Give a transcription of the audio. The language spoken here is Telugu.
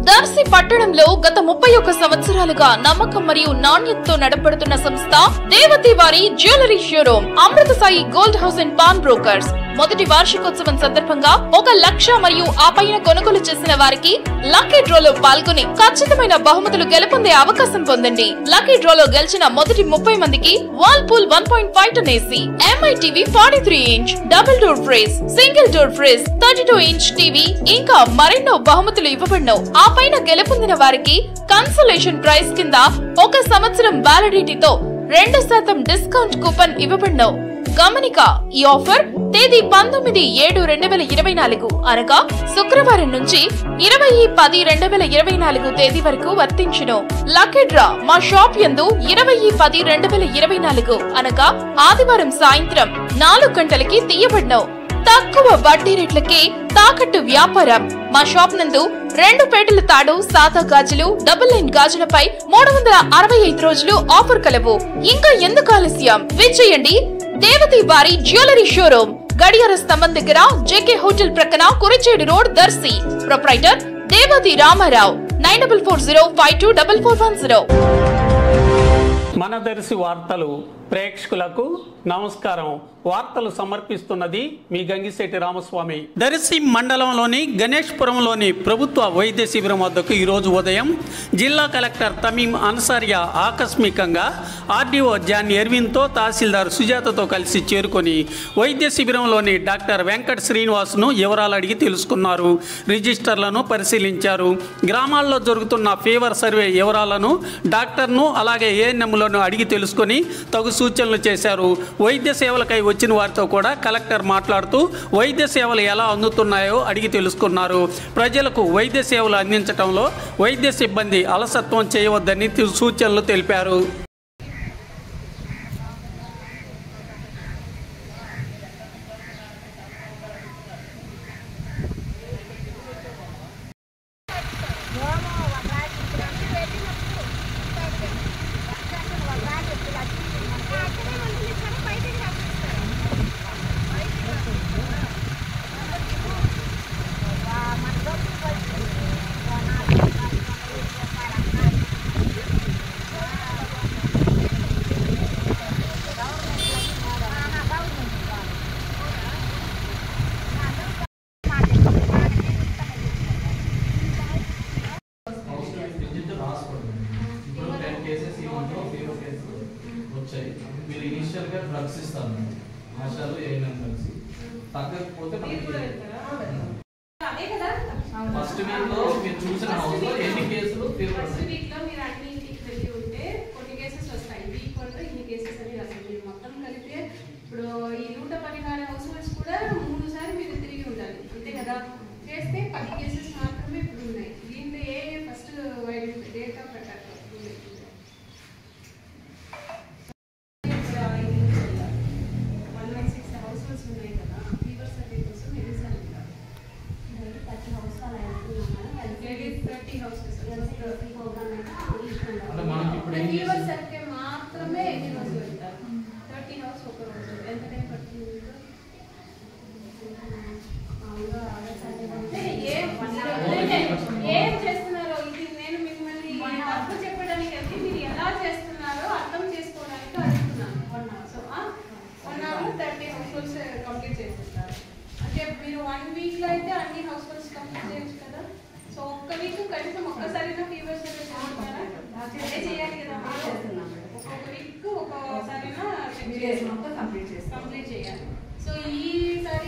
దర్శి పట్టణంలో గత ముప్పై ఒక్క సంవత్సరాలుగా నమ్మకం మరియు నాణ్యతతో నడపడుతున్న సంస్థ దేవతి వారి jewellery showroom Amrutha Sai gold house and pawnbrokers మొదటి వార్షికోత్సవం సందర్భంగా ఒక లక్ష మరియు ఆ పైన కొనుగోలు చేసిన వారికి లక్కీ డ్రోలో పాల్గొని ఖచ్చితమైన బహుమతులు గెలుపొందే అవకాశం పొందండి లక్కీ డ్రోలో గెలిచిన మొదటి ముప్పై మందికి Whirlpool one point five ton AC MI TV forty three inch double door fridge single door fridge thirty two inch TV ఇంకా మరెన్నో బహుమతులు ఇవ్వబడినో ఆ పైన గెలుపొందిన వారికి కన్సలేషన్ ప్రైస్ కింద ఒక సంవత్సరం వ్యాలిడిటీతో రెండు శాతం డిస్కౌంట్ కూపన్ ఇవ్వబడినో గమనిక ఈ ఆఫర్ తేదీ పంతొమ్మిది ఏడు రెండు వేల ఇరవై నాలుగు అనగా శుక్రవారం నుంచి ఇరవై పది రెండు వేల ఇరవై నాలుగు తేదీ వరకు వర్తించును లక్కీ డ్రా మా షాప్ యందు ఇరవై పది రెండు వేల ఇరవై నాలుగు అనగా ఆదివారం సాయంత్రం నాలుగు గంటలకి తీయబడినో తక్కువ వడ్డీ రేట్లకే తాకట్టు వ్యాపారం మా షాప్ నందు రెండు పేటల తాడు సాదా గాజులు డబుల్ లైన్ గాజులపై మూడు వందల అరవై ఐదు రోజులు ఆఫర్ కలవు ఇంకా ఎందుకు ఆలస్యం విచ్చేయండి దేవతి వారి జ్యువెలరీ షోరూమ్ గడియార స్తంభం దగ్గర జేకే హోటల్ ప్రక్కన Kurichedu road Darsi proprietor Devathi Ramarao nine double four zero five two double four one zero మన దర్శి వార్తలు ప్రేక్షకులకు నమస్కారం వార్తలు సమర్పిస్తున్నది మీ గంగిశెట్టి రామస్వామి దర్శి మండలంలోని గణేష్పురంలోని ప్రభుత్వ వైద్య శిబిరం వద్దకు ఈరోజు ఉదయం జిల్లా కలెక్టర్ తమీం అన్సారియా ఆకస్మికంగా ఆర్డీఓ జాన్ ఎర్విన్తో తహసీల్దార్ సుజాతతో కలిసి చేరుకొని వైద్య శిబిరంలోని డాక్టర్ వెంకట్ శ్రీనివాస్ను వివరాలు అడిగి తెలుసుకున్నారు రిజిస్టర్లను పరిశీలించారు గ్రామాల్లో జరుగుతున్న ఫీవర్ సర్వే వివరాలను డాక్టర్ను అలాగే ఏఎన్ఎంలను అడిగి తెలుసుకొని తగు సూచనలు చేశారు వైద్య సేవలకై వచ్చిన వారితో కూడా కలెక్టర్ మాట్లాడుతూ వైద్య సేవలు ఎలా అందుతున్నాయో అడిగి తెలుసుకున్నారు ప్రజలకు వైద్య సేవలు అందించడంలో వైద్య సిబ్బంది అలసత్వం చేయవద్దని తె- సూచనలు తెలిపారు ఇప్పుడు టెన్ కేసెస్ ఈ మంత్లో ఫీవర్ కేసెస్ వచ్చాయి మీరు ఇనిషియల్ గా డ్రగ్స్ ఇస్తాను ఆశాలు ఏఎన్ఎం డ్రగ్స్ తగ్గకపోతే ఫస్ట్ వీక్ లో మీరు చూసిన హౌస్ లో ఎన్ని కేసులు ఫీవర్ ఫస్ట్ వీక్ లో మీరు అన్ని ఇంటికి వెళ్ళి ఉంటే కొన్ని కేసెస్ వస్తాయి వీక్ వన్ లో ఇన్ని కేసెస్ అనేది వస్తాయి మీరు మొత్తం కలిపితే ఇప్పుడు ఈ నూట పదిహారు హౌస్ హోల్డ్స్ కూడా మూడు సార్లు మీరు తిరిగి ఉండాలి అంతే కదా చేస్తే పది కేసెస్ మాత్రమే ఇప్పుడు ఉన్నాయి దీంట్లో ఏ ఫస్ట్ డేటా ప్రకారం ఉన్నాయి. One one six households ఉన్నాయి కదా ఫీవర్ సర్వే కోసం ఎన్ని సార్లు ఉంటారు లేడీస్ థర్టీ హౌసెస్ అంటే మనకి ఇప్పుడు ఏం ఫీవర్ చేస్తుంది? సర్వే మాత్రమే ఎన్ని రోజులు వెళ్తారు థర్టీ హౌస్ ఒక రోజు ఎంత టైం పడుతుంది మీకు? అంటే ఏం అంటే ఏం చేస్తున్నారో ఇది నేను మిమ్మల్ని అర్థం చెప్పడానికి అయితే మీరు ఎలా చేస్తున్నారో అర్థం చేసుకోవడానికి అడుగుతున్నాను one hour so one hour thirty households complete చేసేస్తారు అంటే మీరు వన్ వీక్ లో అయితే అన్ని హౌస్ హోల్డ్స్ కంప్లీట్ చేయొచ్చు కదా సో ఒక్క వీక్ కనీసం ఒక్కసారైనా ఫీవర్ సర్వే చేస్తున్నారా అదే చేయాలి కదా ఒక్కొక్క వీక్ ఒక్కొక్కసారైనా చెక్ చేయాలి కంప్లీట్ చేయాలి సో ఈసారి